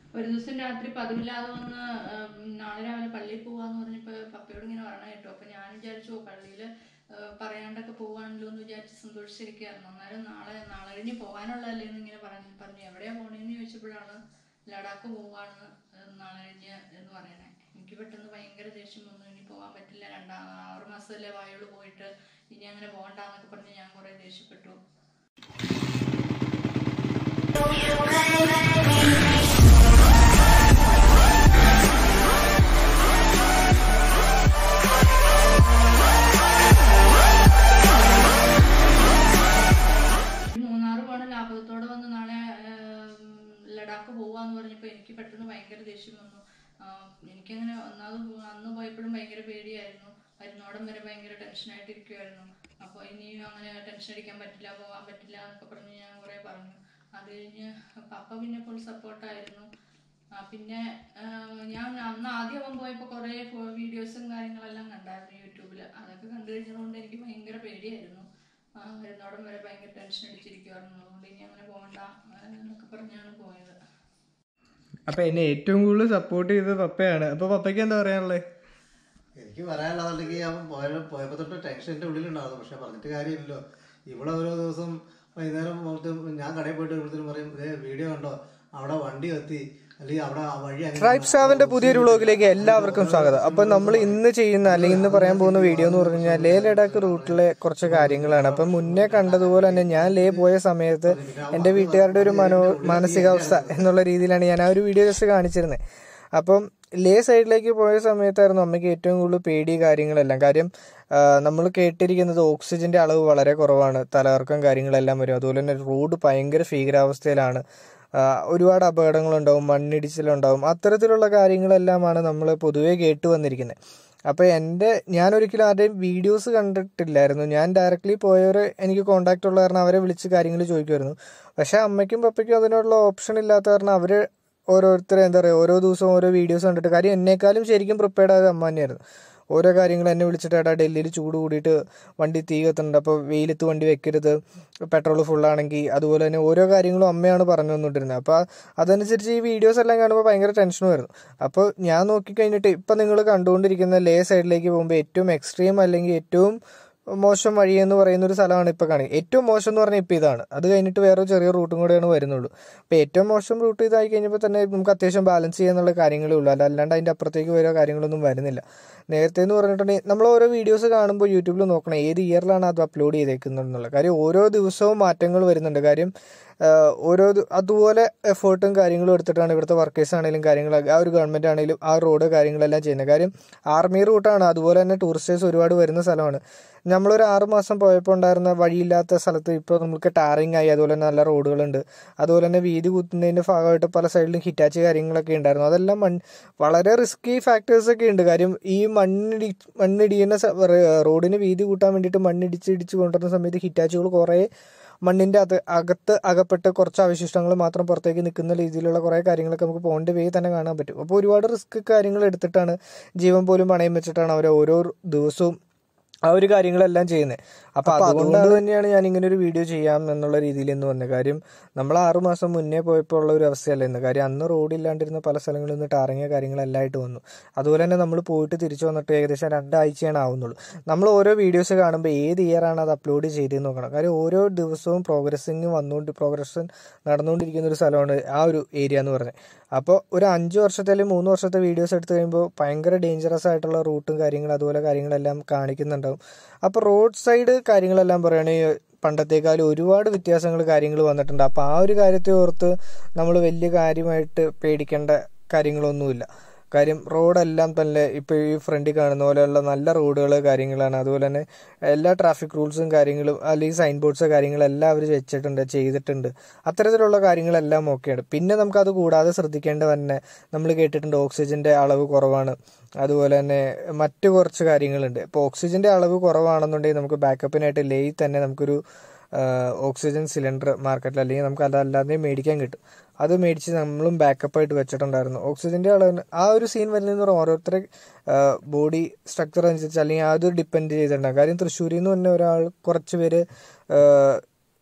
ഒരു ദിവസം രാത്രി പതിവില്ലാതെ വന്ന് ഉം, നാളെ രാവിലെ പള്ളിയിൽ പോവാന്ന് പറഞ്ഞപ്പോ പപ്പയോട് ഇങ്ങനെ പറഞ്ഞ കേട്ടു അപ്പൊ ഞാൻ വിചാരിച്ചു "ഓ, പള്ളിയില് ഏഹ്, പറയാണ്ടൊക്കെ പോവാണല്ലോ എന്ന് വിചാരിച്ച് സന്തോഷിച്ചിരിക്കുകയായിരുന്നു അന്നേരം നാളെ നാളെ കഴിഞ്ഞ് പോകാനുള്ളതല്ലേ എന്ന് ഇങ്ങനെ പറഞ്ഞു പറഞ്ഞു എവിടെയാ പോണേന്ന് ചോദിച്ചപ്പോഴാണ് ലഡാക്ക് പോവാണ് ഏഹ്, നാളെ കഴിഞ്ഞ് എന്ന് പറയണേ എനിക്ക് പെട്ടെന്ന് ഭയങ്കര ദേഷ്യം വന്നു ഇനി പോകാൻ പറ്റില്ല രണ്ടാം ആറ് മാസമല്ലേ വായുള്ളൂ പോയിട്ട് ഇനി അങ്ങനെ പോകണ്ടെന്നൊക്കെ പറഞ്ഞ് ഞാൻ കുറെ ദേഷ്യപ്പെട്ടു മൂന്നാറ് പോണ ലാഭത്തോടെ വന്ന് നാളെ ഏം, ലഡാക്ക് പോവാന്ന് പറഞ്ഞപ്പോ എനിക്ക് പെട്ടെന്ന് ഭയങ്കര ദേഷ്യം വന്നു ആ, എനിക്കങ്ങനെ ഒന്നാമത് പോ- അന്ന് പോയപ്പോഴും ഭയങ്കര പേടിയായിരുന്നു വരുന്നോടം വരെ ഭയങ്കര ടെൻഷനായിട്ട് ഇരിക്കുമായിരുന്നു അപ്പോൾ ഇനിയും അങ്ങനെ ടെൻഷൻ അടിക്കാൻ പറ്റില്ല പോകാൻ പറ്റില്ല എന്നൊക്കെ പറഞ്ഞ് ഞാൻ കുറേ പറഞ്ഞു അത് കഴിഞ്ഞ് പപ്പ പിന്നെ ഫുൾ സപ്പോർട്ടായിരുന്നു ആ, പിന്നെ ആ, ഞാൻ അന്ന് ആദ്യം അവൻ പോയപ്പോൾ കുറേ വീഡിയോസും കാര്യങ്ങളെല്ലാം കണ്ടായിരുന്നു യൂട്യൂബിൽ അതൊക്കെ കണ്ടു കഴിഞ്ഞതുകൊണ്ട് എനിക്ക് ഭയങ്കര പേടിയായിരുന്നു ആ, വരുന്നോടം വരെ ഭയങ്കര ടെൻഷൻ അടിച്ചിരിക്കുമായിരുന്നു അതുകൊണ്ട് ഇനി അങ്ങനെ പോകണ്ട ആ, എന്നൊക്കെ പറഞ്ഞാണ് പോയത് അപ്പൊ എന്നെ ഏറ്റവും കൂടുതൽ സപ്പോർട്ട് ചെയ്തത് പപ്പയാണ് അപ്പൊ പപ്പയ്ക്ക് എന്താ പറയാനുള്ളത് എനിക്ക് പറയാനുള്ളതുണ്ടെങ്കിൽ അവൻ പോയ പോയപ്പോ തൊട്ട് ടെൻഷൻ എന്റെ ഉള്ളിലുണ്ടായിരുന്നു പക്ഷെ പറഞ്ഞിട്ട് കാര്യമില്ലല്ലോ ഇവിടെ ഓരോ ദിവസം വൈകുന്നേരം പോകുമ്പോഴത്തേക്കും ഞാൻ കടയിൽ പോയിട്ട് വരുമ്പോഴത്തേക്കും പറയും "ദേ വീഡിയോ കണ്ടോ അവിടെ വണ്ടി എത്തി അല്ലെങ്കിൽ അവിടെ ആ വഴി അങ്ങനെ ട്രൈബ് സ്റ്റാവിന്റെ പുതിയൊരു വ്ളോഗിലേക്ക് എല്ലാവർക്കും സ്വാഗതം അപ്പൊ നമ്മൾ ഇന്ന് ചെയ്യുന്ന അല്ലെങ്കിൽ ഇന്ന് പറയാൻ പോകുന്ന വീഡിയോ എന്ന് പറഞ്ഞു കഴിഞ്ഞാൽ ലേ ലഡാക്ക് റൂട്ടിലെ കുറച്ച് കാര്യങ്ങളാണ് അപ്പൊ മുന്നേ കണ്ടതുപോലെ തന്നെ ഞാൻ ലേ പോയ സമയത്ത് എന്റെ വീട്ടുകാരുടെ ഒരു മനോ മാനസികാവസ്ഥ എന്നുള്ള രീതിയിലാണ് ഞാൻ ആ ഒരു വീഡിയോ ജസ്റ്റ് കാണിച്ചിരുന്നത് അപ്പം ലേ സൈഡിലേക്ക് പോയ സമയത്തായിരുന്നു അമ്മയ്ക്ക് ഏറ്റവും കൂടുതൽ പേടി കാര്യങ്ങളെല്ലാം കാര്യം നമ്മൾ കേട്ടിരിക്കുന്നത് ഓക്സിജന്റെ അളവ് വളരെ കുറവാണ് തലകർക്കം കാര്യങ്ങളെല്ലാം വരും അതുപോലെ തന്നെ റോഡ് ഭയങ്കര ഭീകരാവസ്ഥയിലാണ് ആ, ഒരുപാട് അപകടങ്ങളുണ്ടാവും മണ്ണിടിച്ചിലുണ്ടാവും അത്തരത്തിലുള്ള കാര്യങ്ങളെല്ലാമാണ് നമ്മൾ പൊതുവേ കേട്ട് വന്നിരിക്കുന്നത് അപ്പോൾ എൻ്റെ ഞാൻ ഒരിക്കലും ആരുടെയും വീഡിയോസ് കണ്ടിട്ടില്ലായിരുന്നു ഞാൻ ഡയറക്റ്റ്ലി പോയവർ എനിക്ക് കോണ്ടാക്ട് ഉള്ള കാരണം അവരെ വിളിച്ച് കാര്യങ്ങൾ ചോദിക്കുമായിരുന്നു പക്ഷേ അമ്മയ്ക്കും പപ്പയ്ക്കും അതിനുള്ള ഓപ്ഷൻ ഇല്ലാത്ത കാരണം അവർ ഓരോരുത്തരെ എന്താ പറയുക ഓരോ ദിവസവും ഓരോ വീഡിയോസ് കണ്ടിട്ട് കാര്യം എന്നെക്കാളും ശരിക്കും പ്രിപ്പയർഡ് ആയത് അമ്മ തന്നെയായിരുന്നു ഓരോ കാര്യങ്ങൾ എന്നെ വിളിച്ചിട്ട് ഏട്ടാ ഡൽഹിയിൽ ചൂട് കൂടിയിട്ട് വണ്ടി തീ കത്തുന്നുണ്ട് അപ്പോൾ വെയിലത്ത് വണ്ടി വെക്കരുത് പെട്രോൾ ഫുള്ളാണെങ്കിൽ അതുപോലെ തന്നെ ഓരോ കാര്യങ്ങളും അമ്മയാണ് പറഞ്ഞു തന്നുകൊണ്ടിരുന്നത് അപ്പോൾ അതനുസരിച്ച് ഈ വീഡിയോസ് എല്ലാം കാണുമ്പോൾ ഭയങ്കര ടെൻഷനുമായിരുന്നു അപ്പോൾ ഞാൻ നോക്കിക്കഴിഞ്ഞിട്ട് ഇപ്പം നിങ്ങൾ കണ്ടുകൊണ്ടിരിക്കുന്ന ലേ സൈഡിലേക്ക് പോകുമ്പോൾ ഏറ്റവും എക്സ്ട്രീം അല്ലെങ്കിൽ ഏറ്റവും മോശം വഴി എന്ന് പറയുന്ന ഒരു സ്ഥലമാണ് ഇപ്പോൾ കാണുക ഏറ്റവും മോശം എന്ന് പറഞ്ഞാൽ ഇപ്പോൾ ഇതാണ് അത് കഴിഞ്ഞിട്ട് വേറെ ചെറിയ റൂട്ടും കൂടെയാണ് വരുന്നുള്ളൂ അപ്പോൾ ഏറ്റവും മോശം റൂട്ട് ഇതായി കഴിഞ്ഞപ്പോൾ തന്നെ നമുക്ക് അത്യാവശ്യം ബാലൻസ് ചെയ്യാന്നുള്ള കാര്യങ്ങളേ ഉള്ളൂ അല്ല അല്ലാണ്ട് അതിൻ്റെ അപ്പുറത്തേക്ക് വരിക കാര്യങ്ങളൊന്നും വരുന്നില്ല നേരത്തെ എന്ന് പറഞ്ഞിട്ടുണ്ടെങ്കിൽ നമ്മൾ ഓരോ വീഡിയോസ് കാണുമ്പോൾ യൂട്യൂബിൽ നോക്കണം ഏത് ഇയറിലാണ് അത് അപ്ലോഡ് ചെയ്തേക്കുന്നത് എന്നുള്ള കാര്യം ഓരോ ദിവസവും മാറ്റങ്ങൾ വരുന്നുണ്ട് കാര്യം ആഹ് ഓരോ ദി- അതുപോലെ എഫേർട്ടും കാര്യങ്ങളും എടുത്തിട്ടാണ് ഇവിടുത്തെ വർക്കേഴ്സ് ആണെങ്കിലും കാര്യങ്ങൾ ആ ഒരു ഗവൺമെന്റ് ആണെങ്കിലും ആ റോഡ് കാര്യങ്ങളെല്ലാം ചെയ്യുന്നത് കാര്യം ആർമി റൂട്ടാണ് അതുപോലെ തന്നെ ടൂറിസ്റ്റേഴ്സ് ഒരുപാട് വരുന്ന സ്ഥലമാണ് നമ്മളൊരു ആറ് മാസം പോയപ്പോൾ ഉണ്ടായിരുന്ന വഴിയില്ലാത്ത സ്ഥലത്ത് ഇപ്പോൾ നമുക്ക് ടാറിങ് ആയി അതുപോലെ തന്നെ നല്ല റോഡുകളുണ്ട് അതുപോലെ തന്നെ വീതി കുത്തുന്നതിന്റെ ഭാഗമായിട്ട് പല സൈഡിലും ഹിറ്റാച്ച് കാര്യങ്ങളൊക്കെ ഉണ്ടായിരുന്നു അതെല്ലാം മൺ വളരെ റിസ്കി ഫാക്ടേഴ്സ് ഒക്കെ ഉണ്ട് കാര്യം ഈ മണ്ണിടി മണ്ണിടിയുന്ന സ- റ- റോഡിന് വീതി കൂട്ടാൻ വേണ്ടിയിട്ട് മണ്ണിടിച്ച് ഇടിച്ച് കൊണ്ടുവരുന്ന സമയത്ത് ഹിറ്റാച്ചുകൾ കുറേ മണ്ണിന്റെ അത് അകത്ത് അകപ്പെട്ട് കുറച്ച് അവശിഷ്ടങ്ങൾ മാത്രം പുറത്തേക്ക് നിൽക്കുന്ന രീതിയിലുള്ള കുറേ കാര്യങ്ങളൊക്കെ നമുക്ക് പോകേണ്ട വേ തന്നെ കാണാൻ പറ്റും അപ്പോൾ ഒരുപാട് റിസ്ക് കാര്യങ്ങൾ എടുത്തിട്ടാണ് ജീവൻ പോലും പണയം വെച്ചിട്ടാണ് അവർ ഓരോ ദിവസവും ആ ഒരു കാര്യങ്ങളെല്ലാം ചെയ്യുന്നത് അപ്പൊ അതുകൊണ്ട് തന്നെയാണ് ഞാൻ ഇങ്ങനെ ഒരു വീഡിയോ ചെയ്യാം എന്നുള്ള രീതിയിൽ ഇന്ന് വന്നത് കാര്യം നമ്മൾ ആറു മാസം മുന്നേ പോയപ്പോൾ ഉള്ള ഒരു അവസ്ഥയല്ല ഇന്ന് കാര്യം അന്ന് റോഡ് ഇല്ലാണ്ടിരുന്ന പല സ്ഥലങ്ങളിൽ നിന്ന് ടാറിങ്ങിയ കാര്യങ്ങളെല്ലാം ആയിട്ട് വന്നു അതുപോലെ തന്നെ നമ്മൾ പോയിട്ട് തിരിച്ചു വന്നിട്ട് ഏകദേശം രണ്ടാഴ്ചയാണ് ആവുന്നുള്ളൂ നമ്മൾ ഓരോ വീഡിയോസ് കാണുമ്പോൾ ഏത് ഇയർ ആണ് അത് അപ്ലോഡ് ചെയ്തതെന്ന് നോക്കണം കാര്യം ഓരോ ദിവസവും പ്രോഗ്രസിങ് വന്നുകൊണ്ട് പ്രോഗ്രഷൻ നടന്നുകൊണ്ടിരിക്കുന്ന ഒരു സ്ഥലമാണ് ആ ഒരു ഏരിയ എന്ന് പറഞ്ഞത് അപ്പോൾ ഒരു അഞ്ച് വർഷത്തെ അല്ലെങ്കിൽ മൂന്ന് വർഷത്തെ വീഡിയോസ് എടുത്തു കഴിയുമ്പോൾ ഭയങ്കര ഡേഞ്ചറസ് ആയിട്ടുള്ള റൂട്ടും കാര്യങ്ങളും അതുപോലെ കാര്യങ്ങളെല്ലാം കാണിക്കുന്നുണ്ടാവും അപ്പോൾ റോഡ് സൈഡ് കാര്യങ്ങളെല്ലാം പറയുകയാണെങ്കിൽ പണ്ടത്തേക്കാളും ഒരുപാട് വ്യത്യാസങ്ങൾ കാര്യങ്ങൾ വന്നിട്ടുണ്ട് അപ്പോൾ ആ ഒരു കാര്യത്തെ ഓർത്ത് നമ്മൾ വലിയ കാര്യമായിട്ട് പേടിക്കേണ്ട കാര്യങ്ങളൊന്നുമില്ല കാര്യം റോഡെല്ലാം തന്നെ ഇപ്പോൾ ഈ ഫ്രണ്ടിൽ കാണുന്ന പോലെയുള്ള നല്ല റോഡുകൾ കാര്യങ്ങളാണ് അതുപോലെ തന്നെ എല്ലാ ട്രാഫിക് റൂൾസും കാര്യങ്ങളും അല്ലെങ്കിൽ സൈൻ ബോർഡ്സ് കാര്യങ്ങളെല്ലാം അവർ വെച്ചിട്ടുണ്ട് ചെയ്തിട്ടുണ്ട് അത്തരത്തിലുള്ള കാര്യങ്ങളെല്ലാം ഓക്കെയാണ് പിന്നെ നമുക്കത് കൂടാതെ ശ്രദ്ധിക്കേണ്ട തന്നെ നമ്മൾ കേട്ടിട്ടുണ്ട് ഓക്സിജന്റെ അളവ് കുറവാണ് അതുപോലെ തന്നെ മറ്റു കുറച്ച് കാര്യങ്ങളുണ്ട് ഇപ്പോൾ ഓക്സിജന്റെ അളവ് കുറവാണെന്നുണ്ടെങ്കിൽ നമുക്ക് ബാക്കപ്പിനായിട്ട് ലേയിൽ തന്നെ നമുക്കൊരു ഓക്സിജൻ സിലിണ്ടർ മാർക്കറ്റിൽ അല്ലെങ്കിൽ നമുക്ക് അതല്ലാതെ മേടിക്കാൻ കിട്ടും അത് മേടിച്ച് നമ്മളും ബാക്കപ്പ് ആയിട്ട് വെച്ചിട്ടുണ്ടായിരുന്നു ഓക്സിജന്റെ അളവ് ആ ഒരു സീൻ വരുന്നതെന്ന് പറഞ്ഞാൽ ഓരോരുത്തരെ ബോഡി സ്ട്രക്ചർ അനുസരിച്ച് അല്ലെങ്കിൽ അത് ഡിപ്പെൻഡ് ചെയ്തിട്ടുണ്ടാകും കാര്യം തൃശ്ശൂരിൽ നിന്ന് തന്നെ ഒരാൾ കുറച്ച് പേര്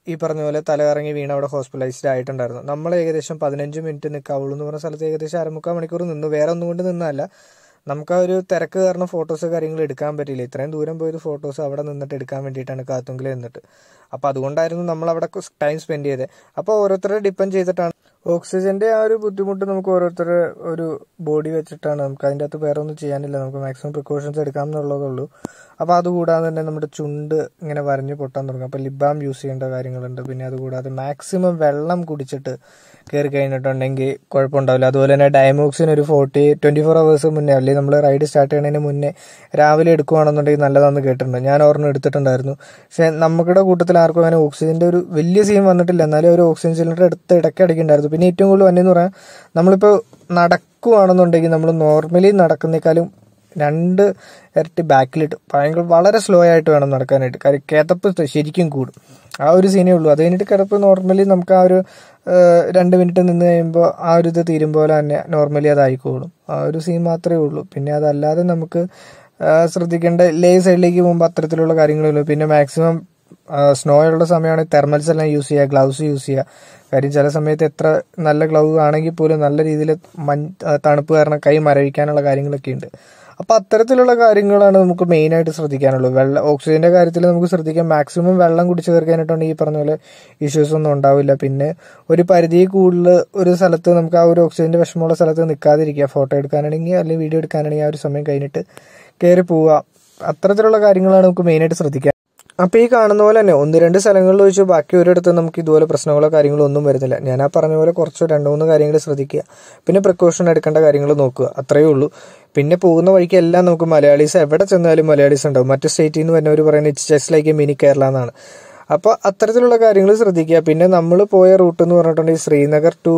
ഈ പറഞ്ഞ പോലെ തലകറങ്ങി വീണ് അവിടെ ഹോസ്പിറ്റലൈസ്ഡ് ആയിട്ടുണ്ടായിരുന്നു നമ്മൾ ഏകദേശം പതിനഞ്ച് മിനിറ്റ് നിൽക്കാവുള്ളൂ എന്ന് പറഞ്ഞ സ്ഥലത്ത് ഏകദേശം അരമുക്കാൽ മണിക്കൂർ നിന്നു വേറെ ഒന്നും കൊണ്ട് നിന്നല്ല നമുക്ക് ആ ഒരു തിരക്ക് കാരണം ഫോട്ടോസ് കാര്യങ്ങൾ എടുക്കാൻ പറ്റിയില്ല ഇത്രയും ദൂരം പോയത് ഫോട്ടോസ് അവിടെ നിന്നിട്ട് എടുക്കാൻ വേണ്ടിയിട്ടാണ് കാത്തുങ്കിൽ നിന്നിട്ട് അപ്പോൾ അതുകൊണ്ടായിരുന്നു നമ്മൾ അവിടെ ടൈം സ്പെൻഡ് ചെയ്തത് അപ്പോൾ ഓരോരുത്തരെ ഡിപ്പെൻഡ് ചെയ്തിട്ടാണ് ഓക്സിജന്റെ ആ ഒരു ബുദ്ധിമുട്ട് നമുക്ക് ഓരോരുത്തരുടെ ഒരു ബോഡി വെച്ചിട്ടാണ് നമുക്ക് അതിൻ്റെ അകത്ത് വേറെ ഒന്നും ചെയ്യാനില്ല നമുക്ക് മാക്സിമം പ്രിക്കോഷൻസ് എടുക്കാം എന്നുള്ളതുള്ളൂ അപ്പോൾ അതുകൂടാതെ തന്നെ നമ്മുടെ ചുണ്ട് ഇങ്ങനെ വരഞ്ഞ് പൊട്ടാൻ തുടങ്ങും അപ്പോൾ ലിബാം യൂസ് ചെയ്യേണ്ട കാര്യങ്ങളുണ്ട് പിന്നെ അതുകൂടാതെ മാക്സിമം വെള്ളം കുടിച്ചിട്ട് കയറി കഴിഞ്ഞിട്ടുണ്ടെങ്കിൽ കുഴപ്പമുണ്ടാവില്ല അതുപോലെ തന്നെ ഡയമോക്സിൻ ഒരു ഫോർട്ടി ട്വൻറ്റി ഫോർ അവേഴ്സ് മുന്നേ അല്ലെങ്കിൽ നമ്മൾ റൈഡ് സ്റ്റാർട്ട് ചെയ്യുന്നതിന് മുന്നേ രാവിലെ എടുക്കുവാണെന്നുണ്ടെങ്കിൽ നല്ലതാണെന്ന് കേട്ടിട്ടുണ്ട് ഞാൻ ഒരെണ്ണം എടുത്തിട്ടുണ്ടായിരുന്നു പക്ഷേ നമ്മുടെ കൂട്ടത്തിൽ ആർക്കും അങ്ങനെ ഓക്സിജൻ്റെ ഒരു വലിയ സീൻ വന്നിട്ടില്ല എന്നാലും ഒരു ഓക്സിജൻ സിലിണ്ടർ എടുത്ത് ഇടയ്ക്ക് അടിക്കുന്നുണ്ടായിരുന്നു പിന്നെ ഏറ്റവും കൂടുതൽ വന്നെന്ന് പറയാൻ നമ്മളിപ്പോൾ നടക്കുവാണെന്നുണ്ടെങ്കിൽ നമ്മൾ നോർമലി നടക്കുന്നേക്കാളും രണ്ട് ഇരട്ടി ബാക്കിലിട്ട് ഭയങ്കര വളരെ സ്ലോ ആയിട്ട് വേണം നടക്കാനായിട്ട് കാര്യം കിതപ്പ് ശരിക്കും കൂടും ആ ഒരു സീനേ ഉള്ളൂ അത് കഴിഞ്ഞിട്ട് കിടപ്പ് നോർമലി നമുക്ക് ആ ഒരു ഏഹ്, രണ്ട് മിനിറ്റ് നിന്ന് കഴിയുമ്പോൾ ആ ഒരു ഇത് തീരുമ്പോൾ തന്നെ നോർമലി അതായിക്കോളും ആ ഒരു സീൻ മാത്രമേ ഉള്ളൂ പിന്നെ അതല്ലാതെ നമുക്ക് ആ, ശ്രദ്ധിക്കേണ്ട ലേ സൈഡിലേക്ക് പോകുമ്പോൾ അത്തരത്തിലുള്ള കാര്യങ്ങളുള്ളൂ പിന്നെ മാക്സിമം സ്നോ ഉള്ള സമയമാണെങ്കിൽ തെർമൽസ് എല്ലാം യൂസ് ചെയ്യുക ഗ്ലൗസ് യൂസ് ചെയ്യുക കാര്യം ചില സമയത്ത് എത്ര നല്ല ഗ്ലൗ ആണെങ്കിൽ പോലും നല്ല രീതിയിൽ മഞ്ഞ് ആ, തണുപ്പ് കാരണം കൈ മരവിക്കാനുള്ള കാര്യങ്ങളൊക്കെ ഉണ്ട് അപ്പോൾ അത്തരത്തിലുള്ള കാര്യങ്ങളാണ് നമുക്ക് മെയിനായിട്ട് ശ്രദ്ധിക്കാനുള്ളത് വെള്ളം ഓക്സിജന്റെ കാര്യത്തിൽ നമുക്ക് ശ്രദ്ധിക്കാം മാക്സിമം വെള്ളം കുടിച്ച് കയറിക്കാനായിട്ടുണ്ടെങ്കിൽ ഈ പറഞ്ഞ പോലെ ഇഷ്യൂസ് ഒന്നും ഉണ്ടാവില്ല പിന്നെ ഒരു പരിധി കൂടുതൽ ഒരു സ്ഥലത്ത് നമുക്ക് ആ ഒരു ഓക്സിജന്റെ വിഷമമുള്ള സ്ഥലത്ത് നിൽക്കാതിരിക്കുക ഫോട്ടോ എടുക്കാനാണെങ്കിൽ അല്ലെങ്കിൽ വീഡിയോ എടുക്കാനാണെങ്കിൽ ആ ഒരു സമയം കഴിഞ്ഞിട്ട് കയറി പോവുക അത്തരത്തിലുള്ള കാര്യങ്ങളാണ് നമുക്ക് മെയിനായിട്ട് ശ്രദ്ധിക്കാൻ അപ്പോൾ ഈ കാണുന്ന പോലെ തന്നെ ഒന്ന് രണ്ട് സ്ഥലങ്ങളിൽ വെച്ച് ബാക്കി ഒരിടത്ത് നമുക്ക് ഇതുപോലെ പ്രശ്നങ്ങളോ കാര്യങ്ങളോ ഒന്നും വരുന്നില്ല ഞാൻ ആ പറഞ്ഞ പോലെ കുറച്ച് രണ്ട് മൂന്ന് കാര്യങ്ങൾ ശ്രദ്ധിക്കുക പിന്നെ പ്രിക്കോഷൻ എടുക്കേണ്ട കാര്യങ്ങൾ നോക്കുക അത്രയേ ഉള്ളൂ പിന്നെ പോകുന്ന വഴിക്ക് എല്ലാം നമുക്ക് മലയാളീസ് എവിടെ ചെന്നാലും മലയാളീസ് ഉണ്ടാവും മറ്റു സ്റ്റേറ്റിൽ നിന്ന് വരുന്നവർ പറയുന്നത് it's just like mini Kerala എന്നാണ് അപ്പോൾ അത്തരത്തിലുള്ള കാര്യങ്ങൾ ശ്രദ്ധിക്കുക പിന്നെ നമ്മൾ പോയ റൂട്ട് എന്ന് പറഞ്ഞിട്ടുണ്ടെങ്കിൽ ശ്രീനഗർ ടു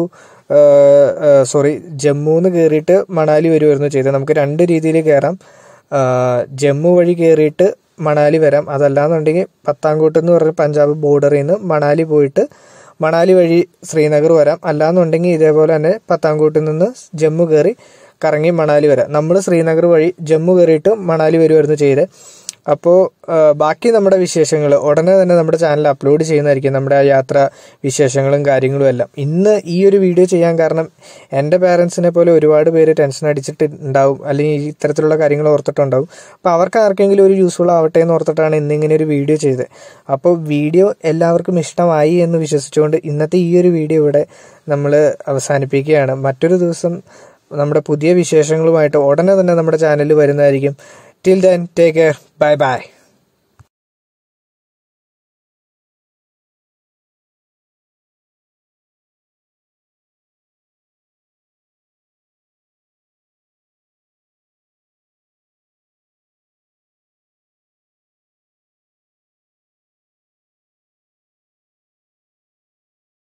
സോറി ജമ്മുന്ന് കയറിയിട്ട് മണാലി വരുമായിരുന്നു ചെയ്തത് നമുക്ക് രണ്ട് രീതിയിൽ കയറാം ആ, ജമ്മു വഴി കയറിയിട്ട് മണാലി വരാം അതല്ലാന്നുണ്ടെങ്കിൽ പത്താംകോട്ട് എന്ന് പറഞ്ഞ പഞ്ചാബ് ബോർഡറിൽ നിന്ന് മണാലി പോയിട്ട് മണാലി വഴി ശ്രീനഗർ വരാം അല്ലാന്നുണ്ടെങ്കിൽ ഇതേപോലെ തന്നെ പത്താംകോട്ടിൽ നിന്ന് ജമ്മു കയറി കറങ്ങി മണാലി വരാം നമ്മൾ ശ്രീനഗർ വഴി ജമ്മു കയറിയിട്ട് മണാലി വരുമായിരുന്നു ചെയ്തത് അപ്പോൾ ബാക്കി നമ്മുടെ വിശേഷങ്ങൾ ഉടനെ തന്നെ നമ്മുടെ ചാനൽ അപ്ലോഡ് ചെയ്യുന്നതായിരിക്കും നമ്മുടെ ആ യാത്ര വിശേഷങ്ങളും കാര്യങ്ങളും എല്ലാം ഇന്ന് ഈ ഒരു വീഡിയോ ചെയ്യാൻ കാരണം എൻ്റെ പാരൻസിനെ പോലെ ഒരുപാട് പേര് ടെൻഷൻ അടിച്ചിട്ട് ഉണ്ടാവും അല്ലെങ്കിൽ ഈ ഇത്തരത്തിലുള്ള കാര്യങ്ങൾ ഓർത്തിട്ടുണ്ടാവും അപ്പോൾ അവർക്ക് ആർക്കെങ്കിലും ഒരു യൂസ്ഫുൾ ആവട്ടെ എന്ന് ഓർത്തിട്ടാണ് ഇന്ന് ഇങ്ങനെ ഒരു വീഡിയോ ചെയ്തത് അപ്പോൾ വീഡിയോ എല്ലാവർക്കും ഇഷ്ടമായി എന്ന് വിശ്വസിച്ചുകൊണ്ട് ഇന്നത്തെ ഈ ഒരു വീഡിയോ ഇവിടെ നമ്മൾ അവസാനിപ്പിക്കുകയാണ് മറ്റൊരു ദിവസം നമ്മുടെ പുതിയ വിശേഷങ്ങളുമായിട്ട് ഉടനെ തന്നെ നമ്മുടെ ചാനലിൽ വരുന്നതായിരിക്കും till then take care bye by